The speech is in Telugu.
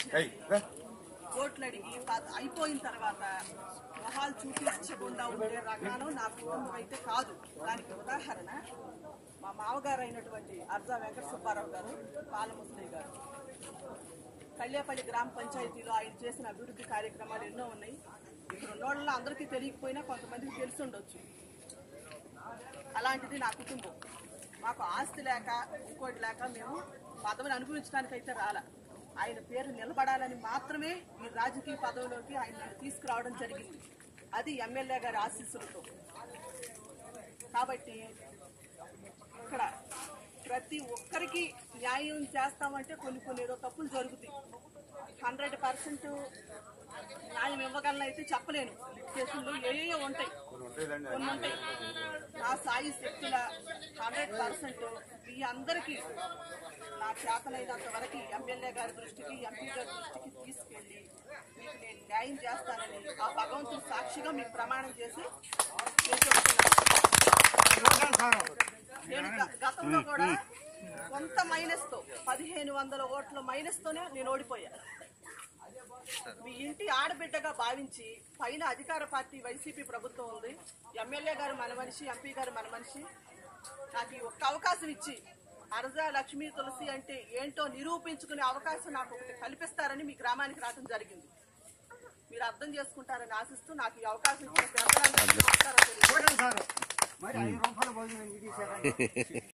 వచ్చినాయి ఓట్లు అడిగి ప- అయిపోయిన తర్వాత మొహాలు చూపించకుండా ఉండే రకాలు నా కుటుంబం అయితే కాదు దానికి ఉదాహరణ మా మామగారు అయినటువంటి అర్జా వెంకట సుబ్బారావు గారు పాలముసలి గారు కళ్యాపల్లి గ్రామ పంచాయతీలో ఆయన చేసిన అభివృద్ధి కార్యక్రమాలు ఎన్నో ఉన్నాయి ఇక్కడ ఉన్నోళ్ళలో అందరికీ తెలియకపోయినా కొంతమందికి తెలిసి ఉండొచ్చు అలాంటిది నా కుటుంబం మాకు ఆస్తి లేక ఇంకోటి లేక మేము పదవిని అనుభవించడానికి అయితే రాల ఆయన పేరు నిలబడాలని మాత్రమే ఈ రాజకీయ పదవిలోకి ఆయన నన్ను తీసుకురావడం జరిగింది అది ఎమ్మెల్యే గారి ఆశీస్సులతో కాబట్టి ఇక్కడ ప్రతి ఒక్కరికి న్యాయం చేస్తామంటే కొన్ని కొన్ని ఏదో తప్పులు జరుగుతాయి హండ్రెడ్ పర్సెంట్ న్యాయం ఇవ్వగలను అయితే చెప్పలేను కేసులు ఏ ఉంటాయి కొన్ని ఉంటాయి నా సాయి శక్తుల హండ్రెడ్ పర్సెంట్ మీ అందరికీ నా చేతనైనంత వరకు ఎమ్మెల్యే గారి దృష్టికి ఎంపీ గారి దృష్టికి తీసుకెళ్ళి మీకు నేను న్యాయం చేస్తానని ఆ భగవంతుని సాక్షిగా మీకు ప్రమాణం చేసి నేను చెప్తున్నాను. నేను గ- గతంలో కూడా కొంత మైనస్ తో పదిహేను వందల ఓట్ల మైనస్ తోనే నేను ఓడిపోయా మీ ఇంటి ఆడబిడ్డగా భావించి పైన అధికార పార్టీ వైసీపీ ప్రభుత్వం ఉంది ఎమ్మెల్యే గారు మన మనిషి ఎంపీ గారు మన మనిషి నాకు ఈ ఒక్క అవకాశం ఇచ్చి అరజా లక్ష్మీ తులసి అంటే ఏంటో నిరూపించుకునే అవకాశం నాకు ఒకటి కల్పిస్తారని మీ గ్రామానికి రావడం జరిగింది మీరు అర్థం చేసుకుంటారని ఆశిస్తూ నాకు ఈ అవకాశం ఇచ్చిన పెద్దలందరికీ నమస్కారం తెలియజేస్తున్నాను. మరి ఐదు రూపాయల భోజనం ఇది